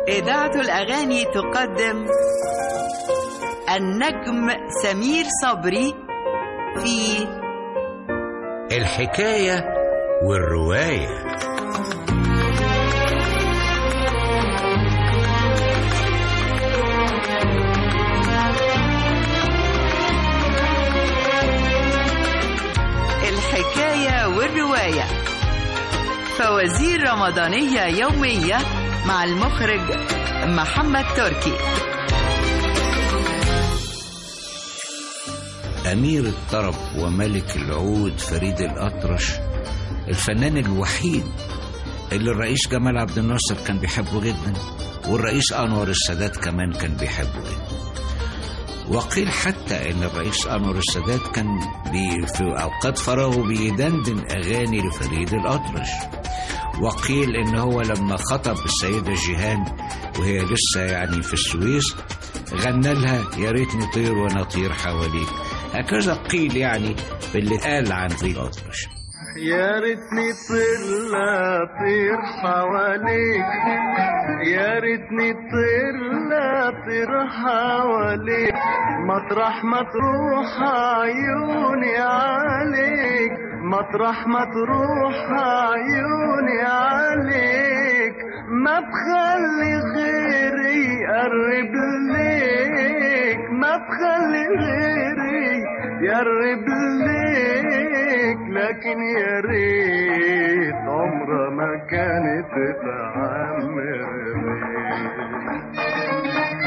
إذاعة الأغاني تقدم النجم سمير صبري في الحكاية والرواية الحكاية والرواية فوازير رمضانية يومية مع المخرج محمد تركي أمير الطرب وملك العود فريد الأطرش الفنان الوحيد اللي الرئيس جمال عبد الناصر كان بيحبه جدا والرئيس أنور السادات كمان كان بيحبه جدا وقيل حتى ان الرئيس انور السادات كان بي في اوقات فراغه بيدندن اغاني لفريد الاطرش وقيل ان هو لما خطب السيده جيهان وهي لسه يعني في السويس غنى لها يا ريت نطير ونطير حواليك هكذا قيل يعني باللي قال عن فريد الاطرش يا ريتني طلع طير حواليك يا ريتني طلع طير حواليك مطرح ما تروح عيوني عليك مطرح ما تروح عيوني عليك ما بخلي غيري يقرب ليك ما بخلي غيري يقرب ليك لكن يا ريت عمرها ما كانت تعمر بيك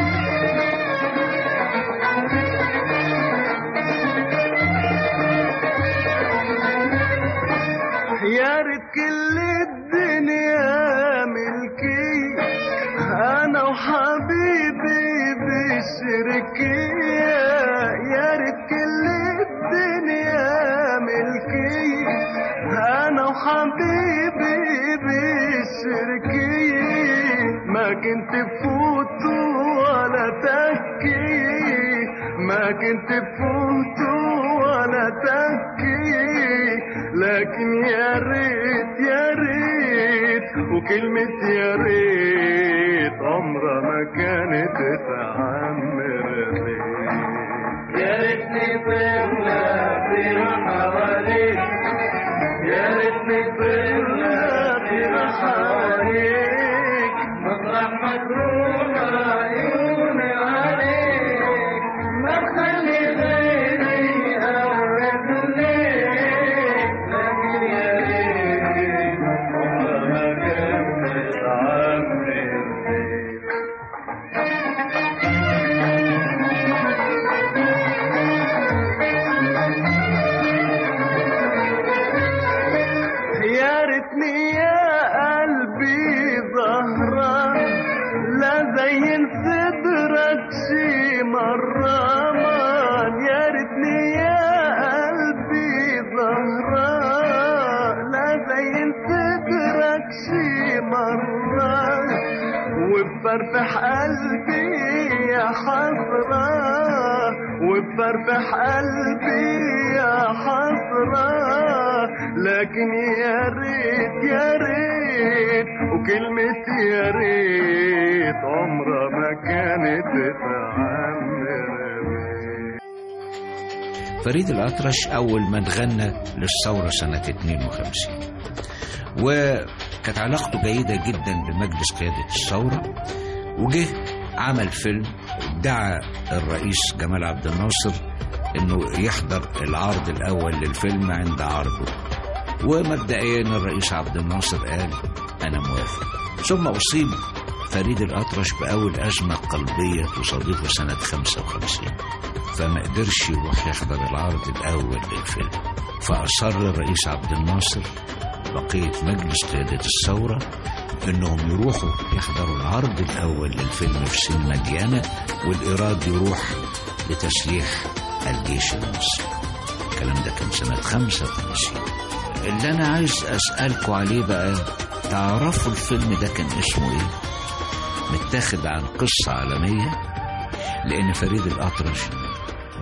يا ريت كل الدنيا ملكي انا وحبيبي بالشركية يا ريت كل الدنيا ملكي انا وحبيبي بالشركية ما كنت فوت ولا تكي ما كنت فوت ولا تكي لكن يا ريت يا ريت وكلمة يا ريت عمرها ما كانت تعمر بيك يا ريتني طلع طير حواليك يا ريتني طلع طير حواليك مطرح ما تروح عيوني عليك ما تخلي غيري يقرب ليك لكن يا ريت عمرها ما كانت تعمر بيك يا ريتني يا قلبي ظهرة لا زين صدرك شي مرة مان يا ريتني يا قلبي ظهرة لا زين صدرك شي مرة وبفرفح قلبي يا حسرة وبفرفح قلبي يا حسرة لكن يا ريت يا ريت وكلمة يا ريت عمرها ما كانت تعمر بيك فريد الأطرش أول ما اتغنى للثورة سنة 52 وكانت علاقته جيدة جدا بمجلس قيادة الثورة وجه عمل فيلم دعا الرئيس جمال عبد الناصر انه يحضر العرض الاول للفيلم عند عرضه ومبدئيا الرئيس عبد الناصر قال انا موافق ثم اصيب فريد الاطرش باول ازمه قلبيه تصادفه سنه 55 فما قدرش يروح يحضر العرض الاول للفيلم فاصر الرئيس عبد الناصر بقيه مجلس قياده الثوره انهم يروحوا يحضروا العرض الاول للفيلم في سينما ديانا والايراد يروح لتسليح الجيش المصري الكلام ده كان سنة 55 اللي أنا عايز أسألكوا عليه بقى تعرفوا الفيلم ده كان اسمه إيه؟ متاخد عن قصة عالمية لأن فريد الأطرش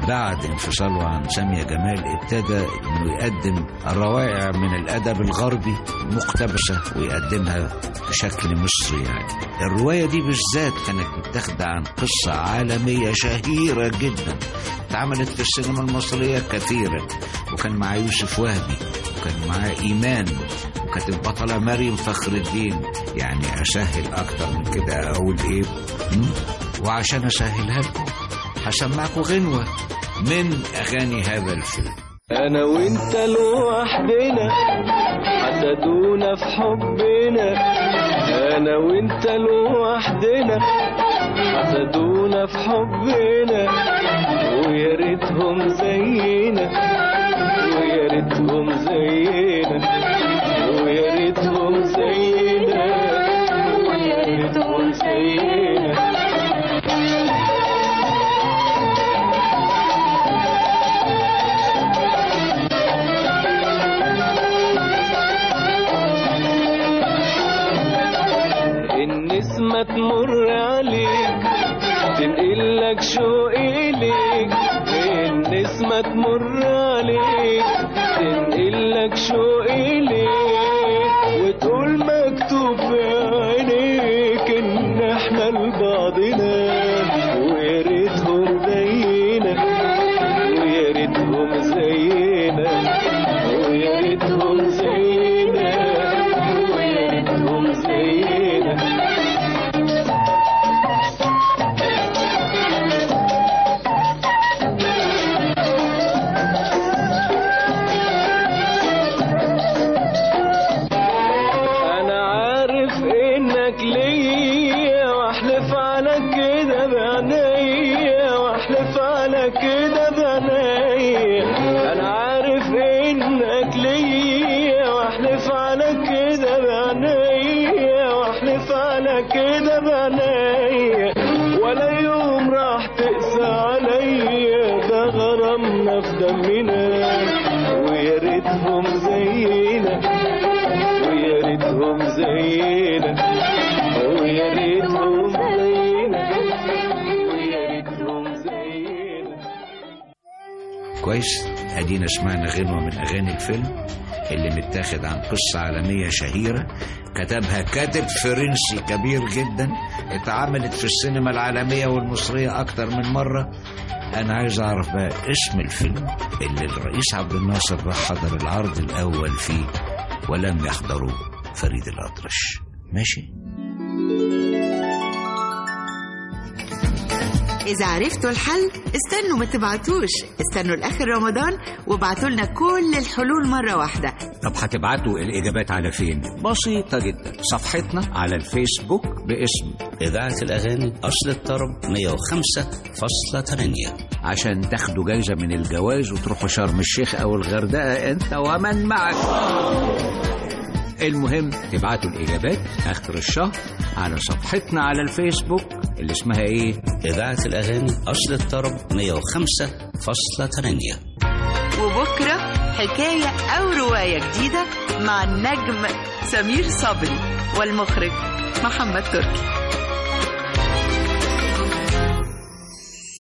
بعد انفصاله عن سامية جمال ابتدى انه يقدم الروائع من الادب الغربي مقتبسة ويقدمها بشكل مصري يعني الرواية دي بالذات كانت متاخدة عن قصة عالمية شهيرة جدا اتعملت في السينما المصرية كثيرا وكان معاه يوسف وهبي وكان معاه إيمان وكانت البطلة مريم فخر الدين يعني أسهل أكتر من كده أقول إيه م? وعشان أسهلها لكم هسمعكم غنوة من أغاني هذا الفيلم انا وانت لوحدنا حسدونا في حبنا انا وانت لوحدنا حسدونا في حبنا ويا ريتهم زينا ويا ريتهم زينا ويا ريتهم زينا ويا ريتهم زينا النسمة تمر عليك تنقلك شوقي ليك النسمة تمر عليك تنقلك شوقي ليك وتقول مكتوب في عينيك ان احنا لبعضنا ويا ريتهم زينا ويا ريتهم زينا ويا ريتهم زينا ويا ريتهم زينا انا عارف انك ليا واحلف على كده بعينيا واحلف على كده بعينيا انا عارف انك ليا واحلف على كده بعينيا واحلف على كده بعينيا ولا يوم راح تقسى عليا ده غرامنا في دمنا ويا ريتهم زينا ويا ريتهم زينا ويا ريتهم زينا ويا ريتهم زينا كويس ادينا سمعنا غنوة من اغاني الفيلم اللي متاخد عن قصة عالمية شهيرة كتبها كاتب فرنسي كبير جدا اتعملت في السينما العالمية والمصرية أكتر من مرة أنا عايز أعرف بقى اسم الفيلم اللي الرئيس عبد الناصر راح حضر العرض الأول فيه ولم يحضره فريد الأطرش ماشي إذا عرفتوا الحل استنوا ما تبعتوش استنوا لآخر رمضان وابعتوا لنا كل الحلول مرة واحدة طب هتبعتوا الإجابات على فين؟ بسيطة جدا صفحتنا على الفيسبوك باسم إذاعة الأغاني أصل الطرب 105.8 عشان تاخدوا جايزة من الجواز وتروحوا شرم الشيخ أو الغردقة أنت ومن معك المهم تبعتوا الإجابات آخر الشهر على صفحتنا على الفيسبوك اللي اسمها إيه؟ إذاعة الأغاني أصل الطرب 105.8 وبكرة حكاية أو رواية جديدة مع النجم سمير صبري والمخرج محمد تركي